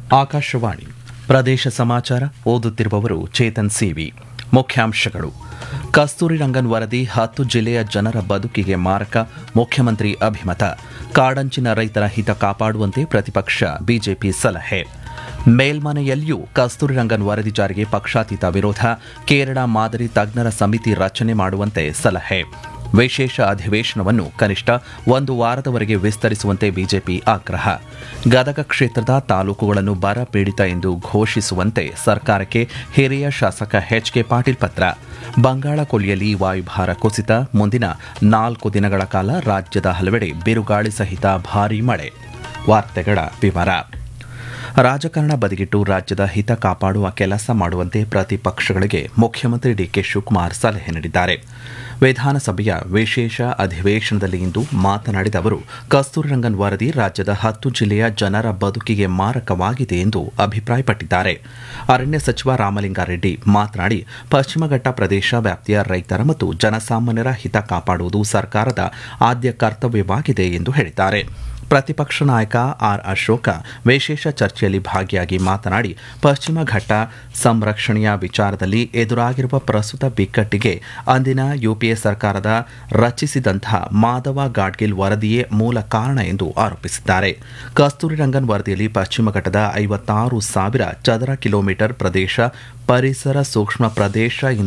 ಆಕಾಶವಾಣಿ ಪ್ರದೇಶ ಸಮಾಚಾರ ಓದುತ್ತಿರುವವರು ಚೇತನ್ ಸಿವಿ ಮುಖ್ಯಾಂಶಗಳು ಕಸ್ತೂರಿ ರಂಗನ್ ವರದಿ ಹತ್ತು ಜಿಲ್ಲೆಯ ಜನರ ಬದುಕಿಗೆ ಮಾರಕ ಮುಖ್ಯಮಂತ್ರಿ ಅಭಿಮತ ಕಾಡಂಚಿನ ರೈತರ ಹಿತ ಕಾಪಾಡುವಂತೆ ಪ್ರತಿಪಕ್ಷ ಬಿಜೆಪಿ ಸಲಹೆ ಮೇಲ್ಮನೆಯಲ್ಲಿಯೂ ಕಸ್ತೂರಿ ರಂಗನ್ ವರದಿ ಜಾರಿಗೆ ಪಕ್ಷಾತೀತ ವಿರೋಧ ಕೇರಳ ಮಾದರಿ ತಜ್ಞರ ಸಮಿತಿ ರಚನೆ ಮಾಡುವಂತೆ ಸಲಹೆ ವಿಶೇಷ ಅಧಿವೇಶನವನ್ನು ಕನಿಷ್ಠ ಒಂದು ವಾರದವರೆಗೆ ವಿಸ್ತರಿಸುವಂತೆ ಬಿಜೆಪಿ ಆಗ್ರಹ ಗದಗ ಕ್ಷೇತ್ರದ ತಾಲೂಕುಗಳನ್ನು ಬರ ಪೀಡಿತ ಎಂದು ಘೋಷಿಸುವಂತೆ ಸರ್ಕಾರಕ್ಕೆ ಹಿರಿಯ ಶಾಸಕ ಎಚ್ಕೆ ಪಾಟೀಲ್ ಪತ್ರ ಬಂಗಾಳ ಕೊಲ್ಲಿಯಲ್ಲಿ ವಾಯುಭಾರ ಕುಸಿತ ಮುಂದಿನ ನಾಲ್ಕು ದಿನಗಳ ಕಾಲ ರಾಜ್ಯದ ಹಲವೆಡೆ ಬಿರುಗಾಳಿ ಸಹಿತ ಭಾರೀ ಮಳೆ ವಾರ್ತೆಗಳ ವಿವರ ರಾಜಕಾರಣ ಬದಿಗಿಟ್ಟು ರಾಜ್ಯದ ಹಿತ ಕಾಪಾಡುವ ಕೆಲಸ ಮಾಡುವಂತೆ ಪ್ರತಿಪಕ್ಷಗಳಿಗೆ ಮುಖ್ಯಮಂತ್ರಿ ಡಿಕೆ ಶಿವಕುಮಾರ್ ಸಲಹೆ ನೀಡಿದ್ದಾರೆ ವಿಧಾನಸಭೆಯ ವಿಶೇಷ ಅಧಿವೇಶನದಲ್ಲಿ ಇಂದು ಮಾತನಾಡಿದ ಅವರು ಕಸ್ತೂರಿ ರಂಗನ್ ವರದಿ ರಾಜ್ಯದ ಹತ್ತು ಜಿಲ್ಲೆಯ ಜನರ ಬದುಕಿಗೆ ಮಾರಕವಾಗಿದೆ ಎಂದು ಅಭಿಪ್ರಾಯಪಟ್ಟಿದ್ದಾರೆ ಅರಣ್ಯ ಸಚಿವ ರಾಮಲಿಂಗಾರೆಡ್ಡಿ ಮಾತನಾಡಿ ಪಶ್ಚಿಮಘಟ್ಟ ಪ್ರದೇಶ ವ್ಯಾಪ್ತಿಯ ರೈತರ ಮತ್ತು ಜನಸಾಮಾನ್ಯರ ಹಿತ ಕಾಪಾಡುವುದು ಸರ್ಕಾರದ ಆದ್ಯ ಕರ್ತವ್ಯವಾಗಿದೆ ಎಂದು ಹೇಳಿದ್ದಾರೆ ಪ್ರತಿಪಕ್ಷ ನಾಯಕ ಆರ್ ಅಶೋಕ ವಿಶೇಷ ಚರ್ಚೆಯಲ್ಲಿ ಭಾಗಿಯಾಗಿ ಮಾತನಾಡಿ ಪಶ್ಚಿಮ ಘಟ್ಟ ಸಂರಕ್ಷಣೆಯ ವಿಚಾರದಲ್ಲಿ ಎದುರಾಗಿರುವ ಪ್ರಸ್ತುತ ಬಿಕ್ಕಟ್ಟಿಗೆ ಅಂದಿನ ಯುಪಿಎ ಸರ್ಕಾರದ ರಚಿಸಿದಂತಹ ಮಾಧವ ಗಾಡ್ಗಿಲ್ ವರದಿಯೇ ಮೂಲ ಕಾರಣ ಎಂದು ಆರೋಪಿಸಿದ್ದಾರೆ ಕಸ್ತೂರಿ ರಂಗನ್ ವರದಿಯಲ್ಲಿ ಪಶ್ಚಿಮ ಘಟ್ಟದ ಐವತ್ತಾರು ಸಾವಿರ ಚದರ ಕಿಲೋಮೀಟರ್ ಪ್ರದೇಶ ಪರಿಸರ ಸೂಕ್ಷ್ಮ ಪ್ರದೇಶ